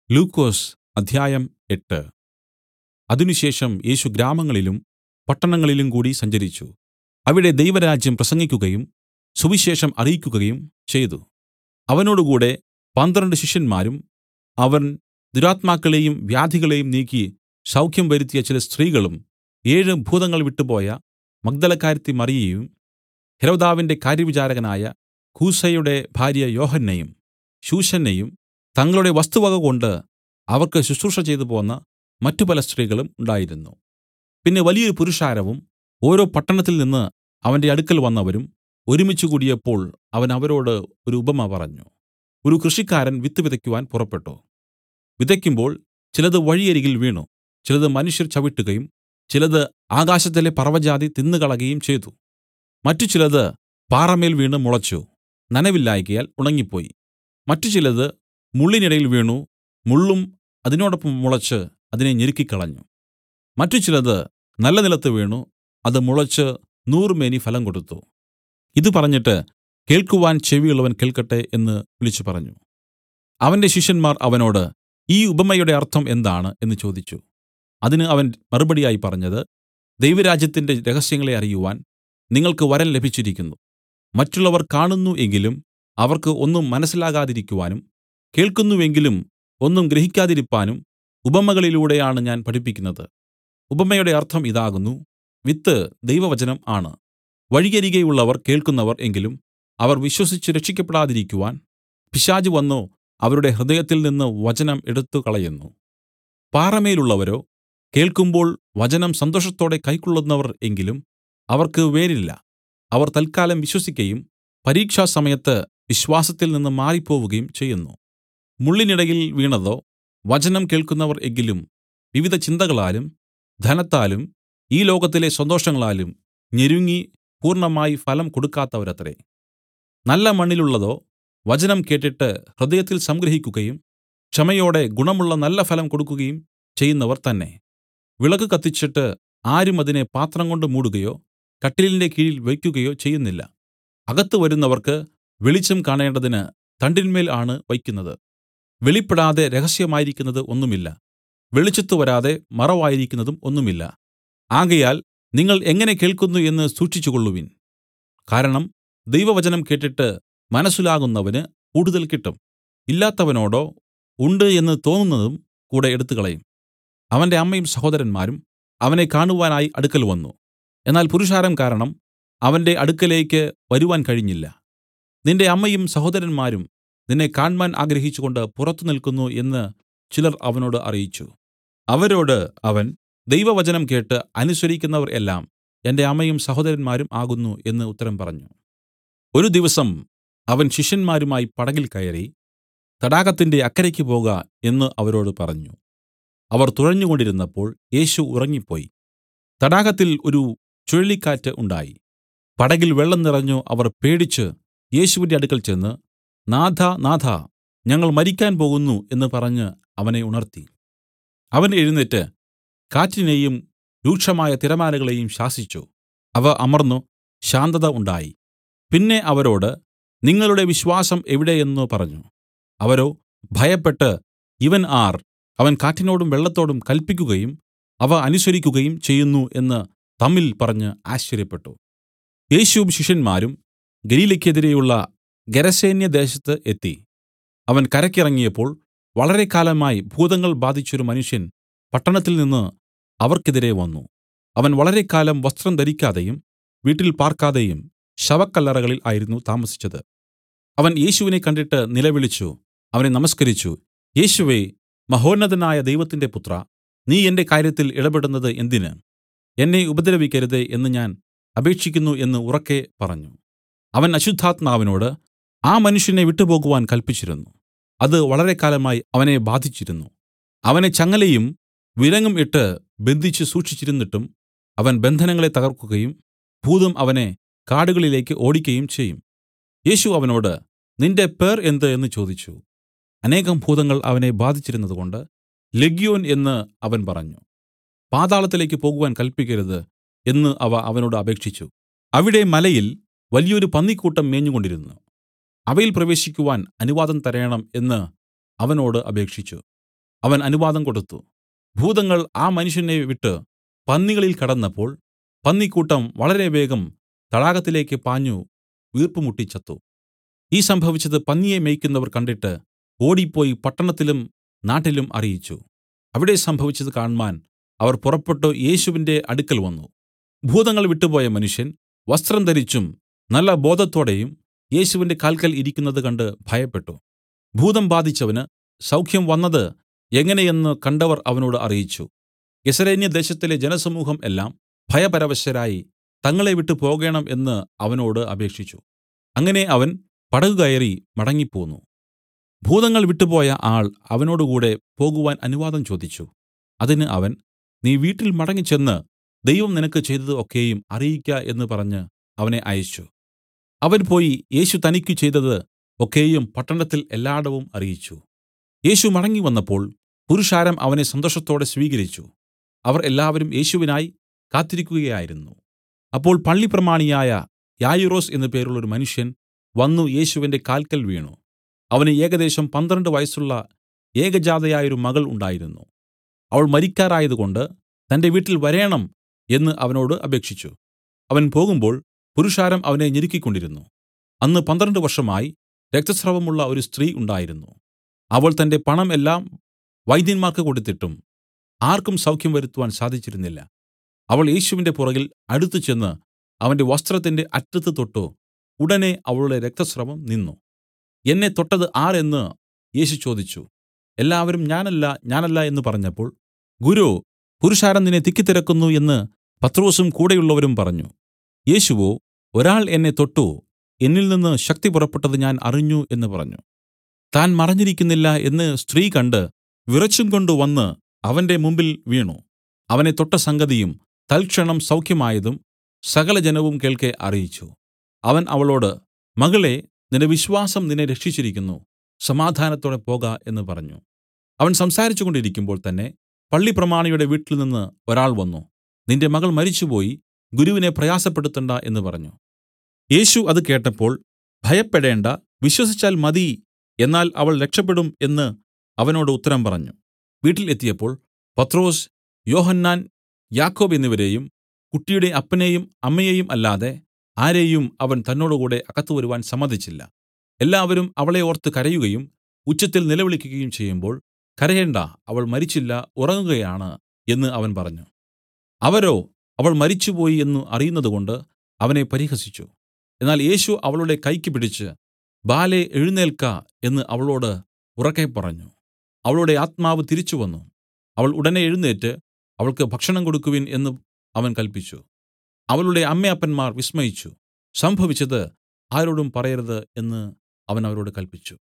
ലൂക്കോസ് അദ്ധ്യായം എട്ട് അതിനുശേഷം യേശു ഗ്രാമങ്ങളിലും പട്ടണങ്ങളിലും കൂടി സഞ്ചരിച്ചു അവിടെ ദൈവരാജ്യം പ്രസംഗിക്കുകയും സുവിശേഷം അറിയിക്കുകയും ചെയ്തു അവനോടുകൂടെ പന്ത്രണ്ട് ശിഷ്യന്മാരും അവൻ ദുരാത്മാക്കളെയും വ്യാധികളെയും നീക്കി സൗഖ്യം വരുത്തിയ ചില സ്ത്രീകളും ഏഴ് ഭൂതങ്ങൾ വിട്ടുപോയ മഗ്ദലക്കാരത്തി മറിയയും ഹെരോദാവിന്റെ കാര്യവിചാരകനായ കൂസയുടെ ഭാര്യ യോഹന്നയും ശൂശന്നയും തങ്ങളുടെ വസ്തുവകകൊണ്ട് അവർക്ക് ശുശ്രൂഷ ചെയ്തുപോന്ന മറ്റു പല സ്ത്രീകളും ഉണ്ടായിരുന്നു പിന്നെ വലിയൊരു പുരുഷാരവും ഓരോ പട്ടണത്തിൽ നിന്ന് അവന്റെ അടുക്കൽ വന്നവരും ഒരുമിച്ച് കൂടിയപ്പോൾ അവൻ അവരോട് ഒരു ഉപമ പറഞ്ഞു ഒരു കൃഷിക്കാരൻ വിത്ത് വിതയ്ക്കുവാൻ പുറപ്പെട്ടു വിതയ്ക്കുമ്പോൾ ചിലത് വഴിയരികിൽ വീണു ചിലത് മനുഷ്യർ ചവിട്ടുകയും ചിലത് ആകാശത്തിലെ പറവജാതി തിന്നുകളകയും ചെയ്തു മറ്റു ചിലത് പാറമേൽ വീണ് മുളച്ചു നനവില്ലായ്കയാൽ ഉണങ്ങിപ്പോയി മറ്റു ചിലത് മുള്ളിനിടയിൽ വീണു മുള്ളും അതിനോടൊപ്പം മുളച്ച് അതിനെ ഞെരുക്കിക്കളഞ്ഞു മറ്റു ചിലത് നല്ല നിലത്ത് വീണു അത് മുളച്ച് നൂറുമേനി ഫലം കൊടുത്തു ഇത് പറഞ്ഞിട്ട് കേൾക്കുവാൻ ചെവിയുള്ളവൻ കേൾക്കട്ടെ എന്ന് വിളിച്ചു പറഞ്ഞു അവന്റെ ശിഷ്യന്മാർ അവനോട് ഈ ഉപമയുടെ അർത്ഥം എന്താണ് എന്ന് ചോദിച്ചു അതിന് അവൻ മറുപടിയായി പറഞ്ഞത് ദൈവരാജ്യത്തിന്റെ രഹസ്യങ്ങളെ അറിയുവാൻ നിങ്ങൾക്ക് വരം ലഭിച്ചിരിക്കുന്നു മറ്റുള്ളവർ കാണുന്നു എങ്കിലും അവർക്ക് ഒന്നും മനസ്സിലാകാതിരിക്കുവാനും കേൾക്കുന്നുവെങ്കിലും ഒന്നും ഗ്രഹിക്കാതിരിപ്പാനും ഉപമകളിലൂടെയാണ് ഞാൻ പഠിപ്പിക്കുന്നത് ഉപമയുടെ അർത്ഥം ഇതാകുന്നു വിത്ത് ദൈവവചനം ആണ് വഴിയരികെയുള്ളവർ കേൾക്കുന്നവർ എങ്കിലും അവർ വിശ്വസിച്ച് രക്ഷിക്കപ്പെടാതിരിക്കുവാൻ പിശാച് വന്നു അവരുടെ ഹൃദയത്തിൽ നിന്ന് വചനം എടുത്തു കളയുന്നു പാറമേലുള്ളവരോ കേൾക്കുമ്പോൾ വചനം സന്തോഷത്തോടെ കൈക്കൊള്ളുന്നവർ എങ്കിലും അവർക്ക് വേരില്ല അവർ തൽക്കാലം വിശ്വസിക്കയും പരീക്ഷാസമയത്ത് വിശ്വാസത്തിൽ നിന്ന് മാറിപ്പോവുകയും ചെയ്യുന്നു മുള്ളിനിടയിൽ വീണതോ വചനം കേൾക്കുന്നവർ എങ്കിലും വിവിധ ചിന്തകളാലും ധനത്താലും ഈ ലോകത്തിലെ സന്തോഷങ്ങളാലും ഞെരുങ്ങി പൂർണ്ണമായി ഫലം കൊടുക്കാത്തവരത്രേ നല്ല മണ്ണിലുള്ളതോ വചനം കേട്ടിട്ട് ഹൃദയത്തിൽ സംഗ്രഹിക്കുകയും ക്ഷമയോടെ ഗുണമുള്ള നല്ല ഫലം കൊടുക്കുകയും ചെയ്യുന്നവർ തന്നെ വിളക്ക് കത്തിച്ചിട്ട് ആരും അതിനെ പാത്രം കൊണ്ട് മൂടുകയോ കട്ടിലിന്റെ കീഴിൽ വയ്ക്കുകയോ ചെയ്യുന്നില്ല അകത്ത് വരുന്നവർക്ക് വെളിച്ചം കാണേണ്ടതിന് തണ്ടിന്മേൽ ആണ് വയ്ക്കുന്നത് വെളിപ്പെടാതെ രഹസ്യമായിരിക്കുന്നത് ഒന്നുമില്ല വെളിച്ചത്തു വരാതെ മറവായിരിക്കുന്നതും ഒന്നുമില്ല ആകയാൽ നിങ്ങൾ എങ്ങനെ കേൾക്കുന്നു എന്ന് സൂക്ഷിച്ചുകൊള്ളുവിൻ കാരണം ദൈവവചനം കേട്ടിട്ട് മനസ്സിലാകുന്നവന് കൂടുതൽ കിട്ടും ഇല്ലാത്തവനോടോ ഉണ്ട് എന്ന് തോന്നുന്നതും കൂടെ എടുത്തുകളയും അവന്റെ അമ്മയും സഹോദരന്മാരും അവനെ കാണുവാനായി അടുക്കൽ വന്നു എന്നാൽ പുരുഷാരം കാരണം അവന്റെ അടുക്കലേക്ക് വരുവാൻ കഴിഞ്ഞില്ല നിന്റെ അമ്മയും സഹോദരന്മാരും നിന്നെ കാണ്മാൻ ആഗ്രഹിച്ചുകൊണ്ട് പുറത്തു നില്ക്കുന്നു എന്ന് ചിലർ അവനോട് അറിയിച്ചു അവരോട് അവൻ ദൈവവചനം കേട്ട് അനുസരിക്കുന്നവർ എല്ലാം എന്റെ അമ്മയും സഹോദരന്മാരും ആകുന്നു എന്ന് ഉത്തരം പറഞ്ഞു ഒരു ദിവസം അവൻ ശിഷ്യന്മാരുമായി പടകിൽ കയറി തടാകത്തിന്റെ അക്കരയ്ക്ക് പോക എന്ന് അവരോട് പറഞ്ഞു അവർ തുഴഞ്ഞുകൊണ്ടിരുന്നപ്പോൾ യേശു ഉറങ്ങിപ്പോയി തടാകത്തിൽ ഒരു ചുഴലിക്കാറ്റ് ഉണ്ടായി പടകിൽ വെള്ളം നിറഞ്ഞു അവർ പേടിച്ച് യേശുവിന്റെ അടുക്കൽ ചെന്ന് നാഥാ നാഥാ ഞങ്ങൾ മരിക്കാൻ പോകുന്നു എന്ന് പറഞ്ഞ് അവനെ ഉണർത്തി അവൻ എഴുന്നേറ്റ് കാറ്റിനെയും രൂക്ഷമായ തിരമാലകളെയും ശാസിച്ചു അവ അമർന്നു ശാന്തത ഉണ്ടായി പിന്നെ അവരോട് നിങ്ങളുടെ വിശ്വാസം എവിടെ എന്ന് പറഞ്ഞു അവരോ ഭയപ്പെട്ട് ഇവൻ ആർ അവൻ കാറ്റിനോടും വെള്ളത്തോടും കൽപ്പിക്കുകയും അവ അനുസരിക്കുകയും ചെയ്യുന്നു എന്ന് തമ്മിൽ പറഞ്ഞ് ആശ്ചര്യപ്പെട്ടു യേശുവും ശിഷ്യന്മാരും ഗലീലയ്ക്കെതിരെയുള്ള ഗരസേന്യദേശത്ത് എത്തി അവൻ കരയ്ക്കിറങ്ങിയപ്പോൾ വളരെ കാലമായി ഭൂതങ്ങൾ ബാധിച്ചൊരു മനുഷ്യൻ പട്ടണത്തിൽ നിന്ന് അവർക്കെതിരെ വന്നു അവൻ വളരെക്കാലം വസ്ത്രം ധരിക്കാതെയും വീട്ടിൽ പാർക്കാതെയും ശവക്കല്ലറകളിൽ ആയിരുന്നു താമസിച്ചത് അവൻ യേശുവിനെ കണ്ടിട്ട് നിലവിളിച്ചു അവനെ നമസ്കരിച്ചു യേശുവേ മഹോന്നതനായ ദൈവത്തിന്റെ പുത്ര നീ എന്റെ കാര്യത്തിൽ ഇടപെടുന്നത് എന്തിന് എന്നെ ഉപദ്രവിക്കരുതേ എന്ന് ഞാൻ അപേക്ഷിക്കുന്നു എന്ന് ഉറക്കെ പറഞ്ഞു അവൻ അശുദ്ധാത്മാവിനോട് ആ മനുഷ്യനെ വിട്ടുപോകുവാൻ കൽപ്പിച്ചിരുന്നു അത് വളരെ കാലമായി അവനെ ബാധിച്ചിരുന്നു അവനെ ചങ്ങലയും വിലങ്ങും ഇട്ട് ബന്ധിച്ച് സൂക്ഷിച്ചിരുന്നിട്ടും അവൻ ബന്ധനങ്ങളെ തകർക്കുകയും ഭൂതം അവനെ കാടുകളിലേക്ക് ഓടിക്കയും ചെയ്യും യേശു അവനോട് നിന്റെ പേർ എന്ത് എന്ന് ചോദിച്ചു അനേകം ഭൂതങ്ങൾ അവനെ ബാധിച്ചിരുന്നതുകൊണ്ട് ലെഗ്യോൻ എന്ന് അവൻ പറഞ്ഞു പാതാളത്തിലേക്ക് പോകുവാൻ കൽപ്പിക്കരുത് എന്ന് അവ അവനോട് അപേക്ഷിച്ചു അവിടെ മലയിൽ വലിയൊരു പന്നിക്കൂട്ടം മേഞ്ഞുകൊണ്ടിരുന്നു അവയിൽ പ്രവേശിക്കുവാൻ അനുവാദം തരേണം എന്ന് അവനോട് അപേക്ഷിച്ചു അവൻ അനുവാദം കൊടുത്തു ഭൂതങ്ങൾ ആ മനുഷ്യനെ വിട്ട് പന്നികളിൽ കടന്നപ്പോൾ പന്നിക്കൂട്ടം വളരെ വേഗം തടാകത്തിലേക്ക് പാഞ്ഞു വീർപ്പുമുട്ടി ചത്തു ഈ സംഭവിച്ചത് പന്നിയെ മേയ്ക്കുന്നവർ കണ്ടിട്ട് ഓടിപ്പോയി പട്ടണത്തിലും നാട്ടിലും അറിയിച്ചു അവിടെ സംഭവിച്ചത് കാണ്മാൻ അവർ പുറപ്പെട്ടു യേശുവിന്റെ അടുക്കൽ വന്നു ഭൂതങ്ങൾ വിട്ടുപോയ മനുഷ്യൻ വസ്ത്രം ധരിച്ചും നല്ല ബോധത്തോടെയും യേശുവിന്റെ കാൽക്കൽ ഇരിക്കുന്നത് കണ്ട് ഭയപ്പെട്ടു ഭൂതം ബാധിച്ചവന് സൗഖ്യം വന്നത് എങ്ങനെയെന്ന് കണ്ടവർ അവനോട് അറിയിച്ചു ഗെസരേന്യ ദേശത്തിലെ ജനസമൂഹം എല്ലാം ഭയപരവശരായി തങ്ങളെ വിട്ടു പോകേണം എന്ന് അവനോട് അപേക്ഷിച്ചു അങ്ങനെ അവൻ പടക് കയറി മടങ്ങിപ്പോന്നു ഭൂതങ്ങൾ വിട്ടുപോയ ആൾ അവനോടുകൂടെ പോകുവാൻ അനുവാദം ചോദിച്ചു അതിന് അവൻ നീ വീട്ടിൽ മടങ്ങിച്ചെന്ന് ദൈവം നിനക്ക് ചെയ്തത് ഒക്കെയും അറിയിക്ക എന്ന് പറഞ്ഞ് അവനെ അയച്ചു അവൻ പോയി യേശു തനിക്കു ചെയ്തത് ഒക്കെയും പട്ടണത്തിൽ എല്ലായിടവും അറിയിച്ചു യേശു മടങ്ങി വന്നപ്പോൾ പുരുഷാരം അവനെ സന്തോഷത്തോടെ സ്വീകരിച്ചു അവർ എല്ലാവരും യേശുവിനായി കാത്തിരിക്കുകയായിരുന്നു അപ്പോൾ പള്ളിപ്രമാണിയായ യായിറോസ് എന്നു പേരുള്ളൊരു മനുഷ്യൻ വന്നു യേശുവിന്റെ കാൽക്കൽ വീണു അവന് ഏകദേശം പന്ത്രണ്ട് വയസ്സുള്ള ഏകജാതയായൊരു മകൾ ഉണ്ടായിരുന്നു അവൾ മരിക്കാറായതുകൊണ്ട് തന്റെ വീട്ടിൽ വരേണം എന്ന് അവനോട് അപേക്ഷിച്ചു അവൻ പോകുമ്പോൾ പുരുഷാരം അവനെ ഞെരുക്കിക്കൊണ്ടിരുന്നു അന്ന് പന്ത്രണ്ട് വർഷമായി രക്തസ്രവമുള്ള ഒരു സ്ത്രീ ഉണ്ടായിരുന്നു അവൾ തന്റെ പണം എല്ലാം വൈദ്യന്മാർക്ക് കൊടുത്തിട്ടും ആർക്കും സൗഖ്യം വരുത്തുവാൻ സാധിച്ചിരുന്നില്ല അവൾ യേശുവിന്റെ പുറകിൽ അടുത്തു ചെന്ന് അവന്റെ വസ്ത്രത്തിന്റെ അറ്റത്ത് തൊട്ടു ഉടനെ അവളുടെ രക്തസ്രവം നിന്നു എന്നെ തൊട്ടത് ആർ എന്ന് യേശു ചോദിച്ചു എല്ലാവരും ഞാനല്ല ഞാനല്ല എന്ന് പറഞ്ഞപ്പോൾ ഗുരു പുരുഷാരം നിന്നെ തിക്കിത്തിരക്കുന്നു എന്ന് പത്രോസും കൂടെയുള്ളവരും പറഞ്ഞു യേശുവോ ഒരാൾ എന്നെ തൊട്ടു എന്നിൽ നിന്ന് ശക്തി പുറപ്പെട്ടത് ഞാൻ അറിഞ്ഞു എന്ന് പറഞ്ഞു താൻ മറഞ്ഞിരിക്കുന്നില്ല എന്ന് സ്ത്രീ കണ്ട് വിറച്ചും കൊണ്ട് വന്ന് അവന്റെ മുമ്പിൽ വീണു അവനെ തൊട്ട സംഗതിയും തൽക്ഷണം സൗഖ്യമായതും സകല ജനവും കേൾക്കെ അറിയിച്ചു അവൻ അവളോട് മകളെ നിന്റെ വിശ്വാസം നിന്നെ രക്ഷിച്ചിരിക്കുന്നു സമാധാനത്തോടെ പോക എന്ന് പറഞ്ഞു അവൻ സംസാരിച്ചു കൊണ്ടിരിക്കുമ്പോൾ തന്നെ പള്ളിപ്രമാണിയുടെ വീട്ടിൽ നിന്ന് ഒരാൾ വന്നു നിന്റെ മകൾ മരിച്ചുപോയി ഗുരുവിനെ പ്രയാസപ്പെടുത്തണ്ട എന്ന് പറഞ്ഞു യേശു അത് കേട്ടപ്പോൾ ഭയപ്പെടേണ്ട വിശ്വസിച്ചാൽ മതി എന്നാൽ അവൾ രക്ഷപ്പെടും എന്ന് അവനോട് ഉത്തരം പറഞ്ഞു വീട്ടിൽ എത്തിയപ്പോൾ പത്രോസ് യോഹന്നാൻ യാക്കോബ് എന്നിവരെയും കുട്ടിയുടെ അപ്പനെയും അമ്മയെയും അല്ലാതെ ആരെയും അവൻ തന്നോടുകൂടെ അകത്ത് വരുവാൻ സമ്മതിച്ചില്ല എല്ലാവരും അവളെ ഓർത്ത് കരയുകയും ഉച്ചത്തിൽ നിലവിളിക്കുകയും ചെയ്യുമ്പോൾ കരയേണ്ട അവൾ മരിച്ചില്ല ഉറങ്ങുകയാണ് എന്ന് അവൻ പറഞ്ഞു അവരോ അവൾ മരിച്ചുപോയി എന്നു അറിയുന്നതുകൊണ്ട് അവനെ പരിഹസിച്ചു എന്നാൽ യേശു അവളുടെ കൈക്ക് പിടിച്ച് ബാലെ എഴുന്നേൽക്ക എന്ന് അവളോട് ഉറക്കെ പറഞ്ഞു അവളുടെ ആത്മാവ് തിരിച്ചുവന്നു അവൾ ഉടനെ എഴുന്നേറ്റ് അവൾക്ക് ഭക്ഷണം കൊടുക്കുവിൻ എന്ന് അവൻ കല്പിച്ചു അവളുടെ അമ്മയപ്പന്മാർ വിസ്മയിച്ചു സംഭവിച്ചത് ആരോടും പറയരുത് എന്ന് അവൻ അവരോട് കല്പിച്ചു